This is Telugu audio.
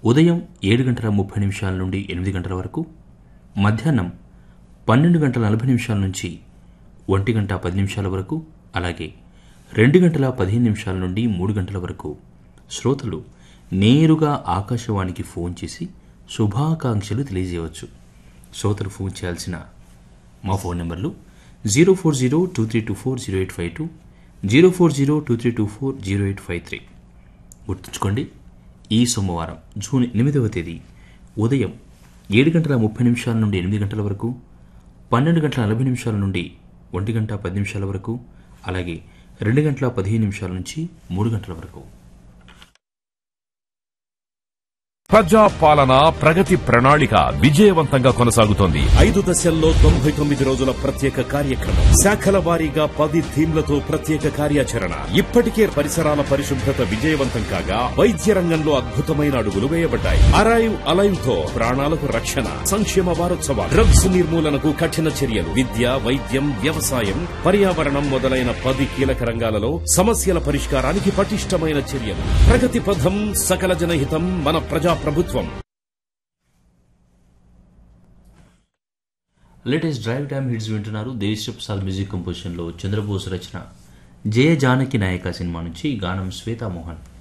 ఉదయం ఏడు గంటల ముప్పై నిమిషాల నుండి ఎనిమిది గంటల వరకు మధ్యాహ్నం పన్నెండు గంటల నలభై నిమిషాల నుంచి ఒంటి గంట పది నిమిషాల వరకు అలాగే రెండు గంటల పదిహేను నిమిషాల నుండి మూడు గంటల వరకు శ్రోతలు నేరుగా ఆకాశవాణికి ఫోన్ చేసి శుభాకాంక్షలు తెలియజేయవచ్చు శ్రోతలు ఫోన్ చేయాల్సిన మా ఫోన్ నెంబర్లు zero four zero two three two four zero eight five two zero four zero two three two four zero eight five three గుర్తుంచుకోండి ఈ సోమవారం జూన్ ఎనిమిదవ తేదీ ఉదయం ఏడు గంటల ముప్పై నిమిషాల నుండి ఎనిమిది గంటల వరకు పన్నెండు గంటల నలభై నిమిషాల నుండి ఒంటి గంట పది నిమిషాల వరకు అలాగే రెండు గంటల పదిహేను నిమిషాల నుంచి మూడు గంటల వరకు ప్రజా పాలన ప్రగతి ప్రణాళిక విజయవంతంగా కొనసాగుతోంది ఐదు దశల్లో తొంభై తొమ్మిది రోజుల ప్రత్యేక కార్యక్రమం శాఖల వారీగా పది థీమ్లతో ప్రత్యేక కార్యాచరణ ఇప్పటికే పరిసరాల పరిశుభ్రత విజయవంతం కాగా వైద్య రంగంలో అద్భుతమైన అడుగులు వేయబడ్డాయి అరైవ్ అలైవ్ తో ప్రాణాలకు రక్షణ సంక్షేమ వారోత్సవాలు డ్రగ్స్ నిర్మూలనకు కఠిన చర్యలు విద్య వైద్యం వ్యవసాయం పర్యావరణం మొదలైన పది కీలక రంగాలలో సమస్యల పరిష్కారానికి పటిష్టమైన చర్యలు ప్రగతి పథం సకల జనహితం మన ప్రజా ప్రభుత్వం లేటెస్ట్ డ్రైవ్ టైమ్ హిట్స్ వింటున్నారు దేశ ప్రసాద్ మ్యూజిక్ కంపోజిషన్లో చంద్రబోస్ రచన జయ జానకి నాయక సినిమా నుంచి గానం శ్వేతామోహన్